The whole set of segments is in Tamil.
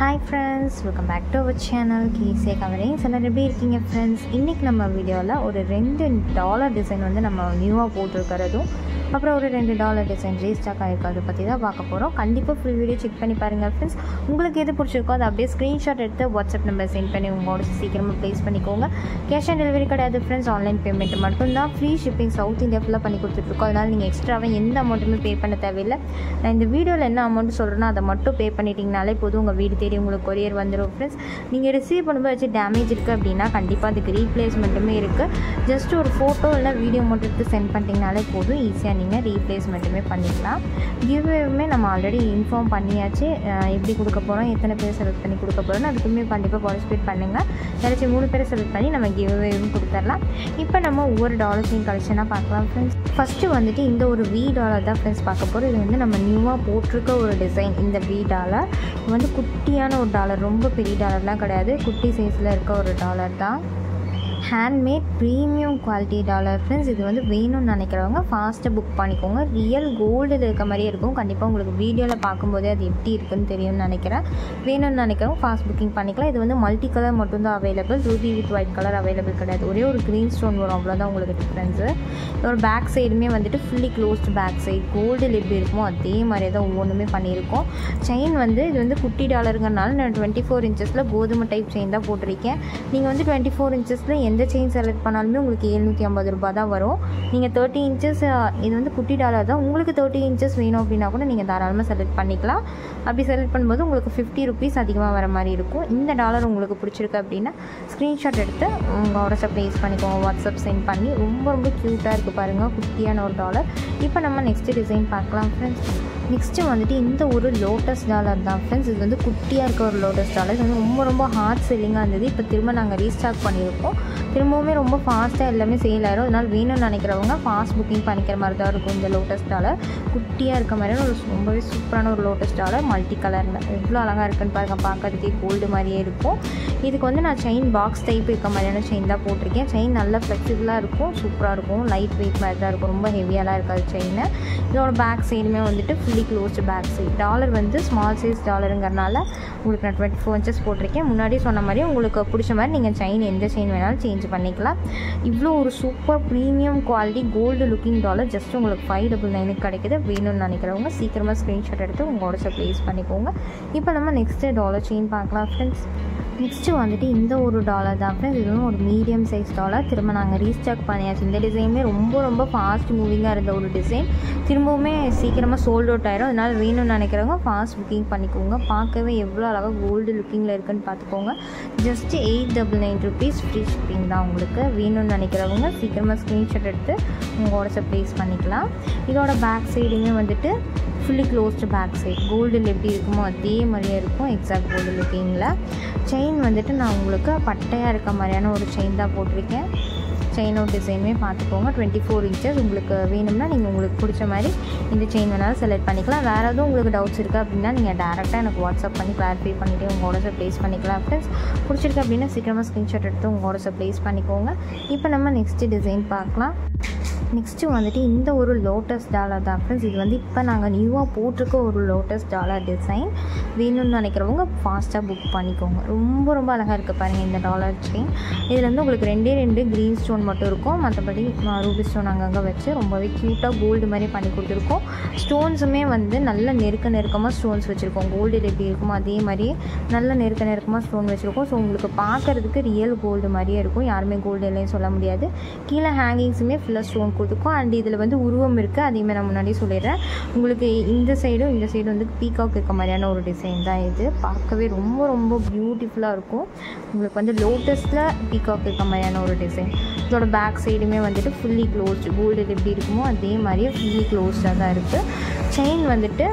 hi friends welcome back to our channel கேசே கவரிங் சிலர் எப்படி இருக்கீங்க ஃப்ரெண்ட்ஸ் இன்றைக்கி நம்ம வீடியோவில் ஒரு ரெண்டு டாலர் டிசைன் வந்து நம்ம நியூவாக போட்டிருக்கிறதும் அப்புறம் ஒரு ரெண்டு டாலர் டிசைன் ரீஸ்டாக் ஆகிருக்கிறத பற்றி தான் பார்க்க போகிறோம் கண்டிப்பாக ஃபுல் வீடியோ செக் பண்ணி பாருங்கள் ஃப்ரெண்ட்ஸ் உங்களுக்கு எது பிடிச்சிருக்கோ அதை அப்படியே ஸ்க்ரீன்ஷாட் எடுத்து வாட்ஸ்அப் நம்பர் சென்ட் பண்ணி உங்களோட சீக்கிரமாக ப்ளேஸ் பண்ணிக்கோங்க கேஷ் ஆன் டெலிவரி கிடையாது ஃப்ரெண்ட்ஸ் ஆன்லைன் பேமெண்ட் மட்டும்தான் ஃப்ரீ ஷிப்பிங் சவுத் இந்தியா ஃபுல்லாக பண்ணி கொடுத்துட்ருக்கோம் அதனால் நீங்கள் எக்ஸ்ட்ராவாக எந்த அமௌண்ட்டுமே பே பண்ண தேவையில்லை நான் இந்த வீடியோவில் என்ன அமௌண்ட் சொல்கிறேனோ அதை மட்டும் பே பண்ணிட்டீங்கனாலே போதும் உங்கள் வீடு தேடி உங்களுக்கு கொரியர் வந்துடும் ஃப்ரெண்ட்ஸ் நீங்கள் ரிசீவ் பண்ணும்போது வச்சு டேமேஜ் இருக்குது அப்படின்னா கண்டிப்பாக அதுக்கு ரீப்ளேஸ்மெண்ட்டுமே இருக்குது ஜஸ்ட் ஒரு ஃபோட்டோ இல்லை வீடியோ மட்டும் எடுத்து சென்ட் பண்ணிட்டீங்கனாலே போதும் ஈஸியாக நீங்கள் ரீப்ளேஸ்மெண்ட்டுமே பண்ணிக்கலாம் கிவ்வேவுமே நம்ம ஆல்ரெடி இன்ஃபார்ம் பண்ணியாச்சு அஹ் எப்படி கொடுக்க போகிறோம் எத்தனை பேர் செலக்ட் பண்ணி கொடுக்க போகிறோம் அதுக்குமே கண்டிப்பாக பார்ட்டிசிபேட் பண்ணுங்கள் யாராச்சும் மூணு பேரை செலக்ட் பண்ணி நம்ம கிவ்வேவும் கொடுத்துடலாம் இப்போ நம்ம ஒவ்வொரு டாலர்ஸையும் கலெக்ஷனாக பார்க்கலாம் ஃப்ரெண்ட்ஸ் ஃபஸ்ட்டு வந்துட்டு இந்த ஒரு வி டாலர் தான் ஃப்ரெண்ட்ஸ் பார்க்க போகிறோம் இது வந்து நம்ம நியூவாக போட்டிருக்க ஒரு டிசைன் இந்த வி டாலர் வந்து குட்டியான ஒரு டாலர் ரொம்ப பெரிய டாலர்லாம் கிடையாது குட்டி சைஸில் இருக்க ஒரு டாலர் தான் handmade premium quality dollar friends இது வந்து வேணும்னு நினைக்கிறவங்க ஃபாஸ்ட்டாக புக் பண்ணிக்கோங்க ரியல் கோல்டில் இருக்க மாதிரியே இருக்கும் கண்டிப்பாக உங்களுக்கு வீடியோவில் பார்க்கும்போதே அது எப்படி இருக்குன்னு தெரியும்னு நினைக்கிறேன் வேணும்னு நினைக்கிறவங்க ஃபாஸ்ட் புக்கிங் பண்ணிக்கலாம் இது வந்து மல்டி கலர் மட்டும்தான் available ruby with white colour available கிடையாது ஒரே ஒரு க்ரீன் ஸ்டோன் வரும் அவ்வளோதான் உங்களுக்கு டிஃப்ரென்ஸு ஒரு பேக் சைடுமே வந்துட்டு ஃபுல்லி க்ளோஸ்டு பேக் சைடு கோல்டில் எப்படி இருக்குமோ அதே மாதிரியே தான் ஒவ்வொன்றுமே பண்ணியிருக்கோம் செயின் வந்து இது வந்து குட்டி டாலருங்கிறனால நான் டுவெண்ட்டி ஃபோர் இன்ச்சஸில் கோதுமை டைப் செயின் தான் போட்டிருக்கேன் நீங்கள் வந்து டுவெண்ட்டி ஃபோர் இன்ச்சஸில் எந்த செயின் செலக்ட் பண்ணாலுமே உங்களுக்கு எழுநூற்றி ஐம்பது ரூபாய் தான் வரும் நீங்கள் தேர்ட்டி இன்ச்சஸ் இது வந்து குட்டி டாலர் தான் உங்களுக்கு தேர்ட்டி இன்ச்சஸ் வேணும் அப்படின்னா கூட நீங்கள் தாராளமாக செலக்ட் பண்ணிக்கலாம் அப்படி செலக்ட் பண்ணும்போது உங்களுக்கு ஃபிஃப்டி ருபீஸ் அதிகமாக வர மாதிரி இருக்கும் இந்த டாலர் உங்களுக்கு பிடிச்சிருக்கு அப்படின்னா ஸ்க்ரீன்ஷாட் எடுத்து உங்கள் வாட்ஸ்அப் ப்ளேஸ் பண்ணிக்கோங்க வாட்ஸ்அப் சென்ட் பண்ணி ரொம்ப ரொம்ப க்யூட்டாக இருக்குது பாருங்கள் குட்டியான ஒரு டாலர் இப்போ நம்ம நெக்ஸ்ட்டு டிசைன் பார்க்கலாம் ஃப்ரெண்ட்ஸ் நெக்ஸ்ட்டு வந்துட்டு இந்த ஒரு லோட்டஸ் டாலர் தான் ஃப்ரெண்ட்ஸ் இது வந்து குட்டியாக இருக்க ஒரு லோட்டஸ் டாலர் இது வந்து ரொம்ப ரொம்ப ஹார்ட் செல்லிங்காக இருந்தது இப்போ திரும்ப நாங்கள் ரீஸ்டாக் பண்ணியிருக்கோம் திரும்பவுமே ரொம்ப ஃபாஸ்ட்டாக எல்லாமே சேல் ஆயிரும் அதனால் வேணும்னு நினைக்கிறவங்க ஃபாஸ்ட் புக்கிங் பண்ணிக்கிற மாதிரி தான் இருக்கும் இந்த லோட்டஸ் டாலர் குட்டியாக இருக்க மாதிரியான ஒரு ரொம்பவே சூப்பரான ஒரு லோட்டஸ் டாலர் மல்டி கலரில் எவ்வளோ அழகாக இருக்குன்னு பாருங்க பார்க்கறதுக்கே கோல்டு மாதிரியே இருக்கும் இதுக்கு வந்து நான் செயின் பாக்ஸ் டைப் இருக்க மாதிரியான செயின் தான் போட்டிருக்கேன் செயின் நல்லா ஃப்ளெக்சிபிளாக இருக்கும் சூப்பராக இருக்கும் லைட் வெயிட் மாதிரி தான் இருக்கும் ரொம்ப ஹெவியாலாம் இருக்காது செயின் இதோட பேக் சைடுமே வந்துட்டு fully closed back side dollar வந்து ஸ்மால் சைஸ் டாலருங்கிறனால உங்களுக்கு நான் டுவெண்ட்டி ஃபோர் இன்ச்சஸ் போட்டிருக்கேன் முன்னாடி சொன்ன மாதிரி உங்களுக்கு பிடிச்ச மாதிரி நீங்கள் செயின் எந்த செயின் வேணாலும் சேஞ்ச் பண்ணிக்கலாம் இவ்வளோ ஒரு super premium quality gold looking dollar just உங்களுக்கு ஃபைவ் டபுள் நைனுக்கு கிடைக்குது வேணும்னு நினைக்கிறவங்க சீக்கிரமாக ஸ்க்ரீன்ஷாட் எடுத்து உங்களோட ப்ளேஸ் பண்ணிக்கோங்க இப்போ நம்ம நெக்ஸ்ட்டு டாலர் செயின் பார்க்கலாம் ஃப்ரெண்ட்ஸ் நெக்ஸ்ட்டு வந்துட்டு இந்த ஒரு டாலர் தான் ஃப்ரெண்ட்ஸ் இதுவும் ஒரு மீடியம் சைஸ் டாலர் திரும்ப நாங்கள் ரீஸ்டாக் பண்ணியாச்சு இந்த டிசைனுமே ரொம்ப ரொம்ப ஃபாஸ்ட் மூவிங்காக இருந்த ஒரு டிசைன் திரும்பவுமே சீக்கிரமாக சோல்ட் அவுட் ஆயிரும் அதனால் வேணும்னு நினைக்கிறவங்க ஃபாஸ்ட் புக்கிங் பண்ணிக்கோங்க பார்க்கவே எவ்வளோ அழகாக கோல்டு லுக்கிங்கில் இருக்குன்னு பார்த்துக்கோங்க just eight double nine rupees free shipping தான் உங்களுக்கு வேணும்னு நினைக்கிறவங்க சீக்கிரமாக ஸ்க்ரீன்ஷாட் எடுத்து உங்கள் வாட்ஸ்அப் ப்ளேஸ் பண்ணிக்கலாம் இதோட பேக் சைடுமே வந்துட்டு ஃபுல்லி க்ளோஸ்டு பேக் சைட் கோல்டில் எப்படி இருக்குமோ அதே மாதிரியே இருக்கும் எக்ஸாக்ட் கோல்டு லுக்கிங்கில் செயின் வந்துட்டு நான் உங்களுக்கு பட்டையாக இருக்க மாதிரியான ஒரு செயின் தான் போட்டிருக்கேன் செயினோட டிசைனுமே பார்த்துக்கோங்க டுவெண்ட்டி ஃபோர் இன்ச்சஸ் உங்களுக்கு வேணும்னா நீங்கள் உங்களுக்கு பிடிச்ச மாதிரி இந்த செயின் வேணாலும் செலக்ட் பண்ணிக்கலாம் வேறு எதுவும் உங்களுக்கு டவுட்ஸ் இருக்குது அப்படின்னா நீங்கள் டேரெக்டாக எனக்கு வாட்ஸ்அப் பண்ணி கிளாரிஃபை பண்ணிவிட்டு உங்கள் வாட்ஸ்அப் ப்ளேஸ் பண்ணிக்கலாம் ஃப்ரெண்ட்ஸ் பிடிச்சிருக்கு அப்படின்னா சீக்கிரமாக ஸ்க்ரீன்ஷாட் எடுத்து உங்கள் வாட்ஸ்அப் ப்ளேஸ் பண்ணிக்கோங்க இப்போ நம்ம நெக்ஸ்ட்டு டிசைன் பார்க்கலாம் நெக்ஸ்ட்டு வந்துட்டு இந்த ஒரு லோட்டஸ் டாலர் தான் ஃப்ரெண்ட்ஸ் இது வந்து இப்போ நாங்கள் நியூவாக போட்டிருக்க ஒரு லோட்டஸ் டாலர் டிசைன் வேணும்னு நினைக்கிறவங்க ஃபாஸ்ட்டாக புக் பண்ணிக்கோங்க ரொம்ப ரொம்ப அழகாக இருக்குது பாருங்கள் இந்த டாலர் செயின் இதில் வந்து உங்களுக்கு ரெண்டே ரெண்டு க்ரீன் ஸ்டோன் மட்டும் இருக்கும் மற்றபடி ரூபி ஸ்டோன் அங்கங்கே வச்சு ரொம்பவே க்யூட்டாக கோல்டு மாதிரி பண்ணி கொடுத்துருக்கோம் ஸ்டோன்ஸுமே வந்து நல்ல நெருக்க நெருக்கமாக ஸ்டோன்ஸ் வச்சுருக்கோம் கோல்டு எப்படி இருக்குமோ அதே மாதிரியே நல்ல நெருக்க நெருக்கமாக ஸ்டோன் வச்சுருக்கோம் ஸோ உங்களுக்கு பார்க்குறதுக்கு ரியல் கோல்டு மாதிரியே இருக்கும் யாருமே கோல்டு இல்லைன்னு சொல்ல முடியாது கீழே ஹேங்கிங்ஸுமே ஃபுல்லாக ஸ்டோன் கொடுத்துருக்கோம் அண்ட் இதில் வந்து உருவம் இருக்குது அதையுமே நான் முன்னாடி சொல்லிடுறேன் உங்களுக்கு இந்த சைடும் இந்த சைடு வந்து பீகாக் இருக்க மாதிரியான ஒரு டிசைன் தான் இது பார்க்கவே ரொம்ப ரொம்ப பியூட்டிஃபுல்லாக இருக்கும் உங்களுக்கு வந்து லோட்டஸில் பீகாக் இருக்க மாதிரியான ஒரு டிசைன் இதோட பேக் சைடுமே வந்துட்டு ஃபுல்லி க்ளோஸ்டு கோல்டு எப்படி இருக்குமோ அதே மாதிரியே ஃபுல்லி க்ளோஸ்டாக தான் இருக்குது செயின் வந்துட்டு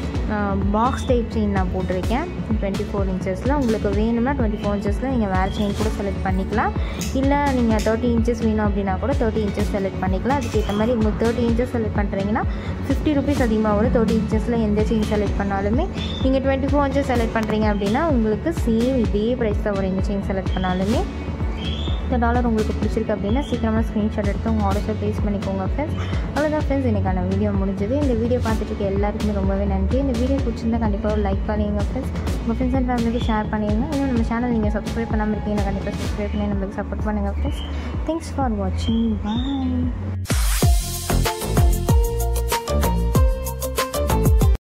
பாக்ஸ் டைப் செயின் நான் போட்டிருக்கேன் டுவெண்ட்டி ஃபோர் இன்ச்சஸில் உங்களுக்கு வேணும்னா டுவெண்ட்டி ஃபோர் இன்ச்சஸில் நீங்கள் வேறு செயின் கூட செலக்ட் பண்ணிக்கலாம் இல்லை நீங்கள் தேர்ட்டி இன்ச்சஸ் வேணும் அப்படின்னா கூட தேர்ட்டி இன்ச்சஸ் செலக்ட் பண்ணிக்கலாம் அதுக்கேற்ற மாதிரி உங்களுக்கு தேர்ட்டி இன்ச்சஸ் செலக்ட் பண்ணுறீங்கன்னா ஃபிஃப்டி ருபீஸ் அதிகமாக வரும் தேர்ட்டி இன்ச்சஸில் எந்த செயின் செலக்ட் பண்ணாலுமே நீங்கள் டுவெண்ட்டி ஃபோர் இன்ச்சஸ் செலக்ட் பண்ணுறீங்க அப்படின்னா உங்களுக்கு சேம் இதே ப்ரைஸ் தான் வரும் எந்த செயின் செலக்ட் பண்ணாலுமே இந்த டாலர் உங்களுக்கு பிடிச்சிருக்கு அப்படின்னா சீக்கிரமாக ஸ்க்ரீன்ஷாட் எடுத்து உங்கள் ஆர்டர்ஸை ப்ளேஸ் பண்ணிக்கோங்க ஃப்ரெண்ட்ஸ் அவ்வளோதான் ஃப்ரெண்ட்ஸ் இன்றைக்கான வீடியோ முடிஞ்சது இந்த வீடியோ பார்த்துட்டு இருக்க எல்லாருக்குமே ரொம்பவே நன்றி இந்த வீடியோ பிடிச்சிருந்தா கண்டிப்பாக ஒரு லைக் பண்ணிடுங்க ஃப்ரெண்ட்ஸ் உங்கள் ஃப்ரெண்ட்ஸ் அண்ட் ஃபேமிலிக்கு ஷேர் பண்ணிடுங்க இன்னும் நம்ம சேனல் நீங்கள் சப்ஸ்கிரைப் பண்ணாமல் இருக்கீங்கன்னா கண்டிப்பாக சப்ஸ்கிரைப் பண்ணி நம்மளுக்கு சப்போர்ட் பண்ணுங்கள் ஃப்ரெண்ட்ஸ் தேங்க்ஸ் ஃபார் வாட்சிங் பாய்